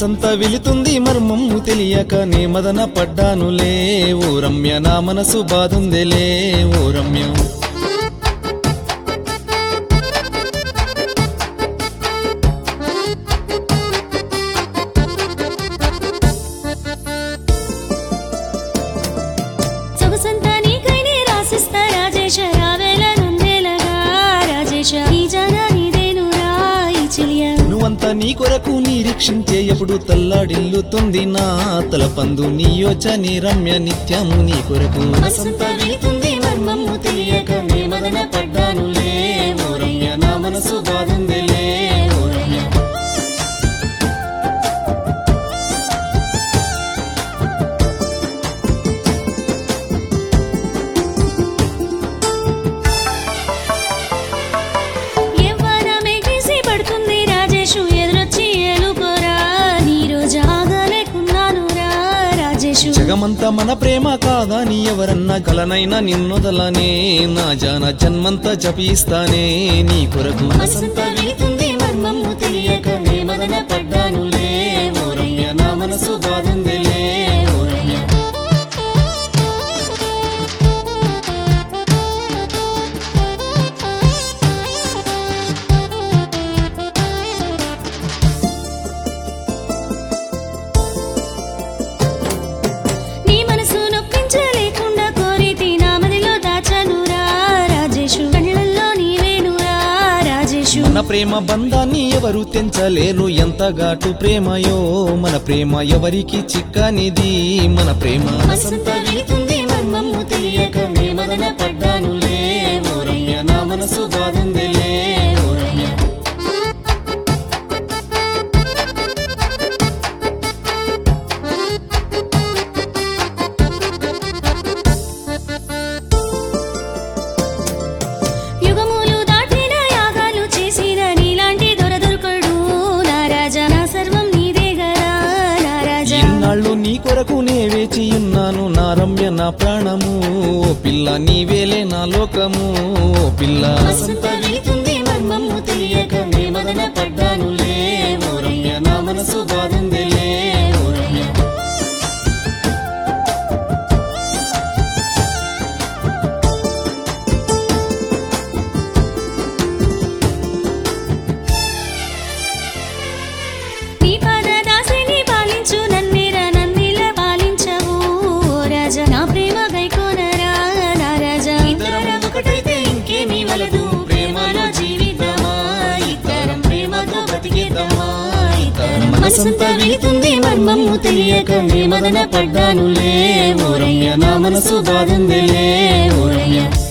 మనసంతా వెళుతుంది మర్మము తెలియక నే మదన పడ్డానులే ఓ రమ్య నా మనసు బాధుందిలే ఓ రమ్య సొగసంతా నీకైనే రాసిస్తా రాజేశ రావేల నుండేలగా రాజేశ ఈ జన నీదేనురా ఈ చెలియా నువ్వంతా నీ కొరకు నిరీక్షించే ఎప్పుడు తల్లాడిల్లుతుంది నా తలపందు నీ యోచని రమ్య నిత్యము నీ కొరకు మనసంతా వెళుతుంది మర్మము తెలియక నే మదన పడ్డానులే ఓ రమ్య నా మనసు బాధుందిలే ఓ రమ్య యవ్వనమే గీసి పడుతుంది రాజేషు ఎదురొచ్చి ఏలుకోరా నీ రోజు ఆగలేకున్నానురా రాజేషు జగమంతా మన ప్రేమ కాదా నీ ఎవరన్నా కలనైనా నిన్నొదలనే నా జాన జన్మంతా జపిస్తానే నీ కొరకు మనసంతా వెళుతుంది మర్మము తెలియక నే మదన పడ్డానులే ఓ రమ్య నా మనసు బాధుందిలే ఓ రమ్య నీ మనసు నొప్పించలేకుండా కోరితి నా మదిలో దాచనురా రాజేషు కళ్ళల్లో నీవేనురా రాజేషు మన ప్రేమ బంధాన్ని ఎవరు తెంచలేరు ఎంత ఘాటు ప్రేమయో మన ప్రేమ ఎవరికి చిక్కనిది మన ప్రేమ మనసంతా వెళుతుంది మర్మము తెలియక నే మదన పడ్డానులే ఓ రమ్య నా మనసు బాధుందిలే ఓ రమ్య యుగములు దాటిన యాగాలు చేసిన నీలాంటి దొరదొరకడు నా రాజా నా సర్వం నీదే గదా నా రాజా ఇన్నాళ్ళు నీ కొరకు నే వేచి ఉన్నాను నా రమ్య నా ప్రాణము ఓ పిల్ల నీవేలే నా లోకము ఓ పిల్ల మనసంతా వెళుతుంది మర్మము తెలియక నే మదన పడ్డానులే ఓ రమ్య నా మనసు బాధుందిలే ఓ రమ్య నీ పాద దాసిని పాలించు నన్నిర నన్నిల పాలించవు ఓ రాజా నా ప్రేమ గైకోనరా నా రాజా ఇద్దరం ఒకటైతే ఇంకేమీ వలదు ప్రేమలో జీవితమా ఇద్దరం ప్రేమతో బతికిద్దామా ఇద్దరం మనసంతా వెళుతుంది మర్మము తెలియక నే మదన పడ్డానులే ఓ రమ్య నా మనసు బాధుందిలే ఓ రమ్య